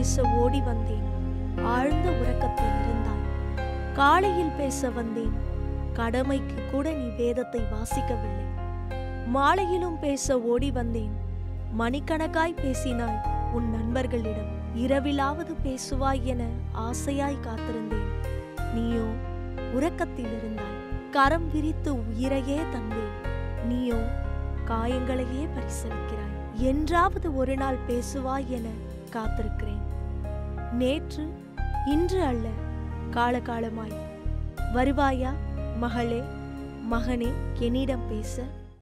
பேச ஓடி வந்தேன் ஆழ்ந்த உறக்கத்தில் இருந்தாய் காலையில் பேச வந்தேன் கடமைக்கு கூட நீ வேதத்தை வாசிக்கவில்லை மாலையிலும் பேச ஓடி வந்தேன் மணிக்கணக்காய் பேசினாய் உன் நண்பர்களிடம் இரவிலாவது பேசுவாய் என ஆசையாய் காத்திருந்தேன் நீயோ உறக்கத்தில் இருந்தாய் கரம் விரித்து உயிரையே தந்தேன் நீயோ காயங்களையே பரிசளிக்கிறாய் என்றாவது ஒரு நாள் பேசுவாய் என காத்திருக்கிறேன் நேற்று இன்று அல்ல காலகாலமாய் வருவாயா மகளே மகனே என்னிடம் பேச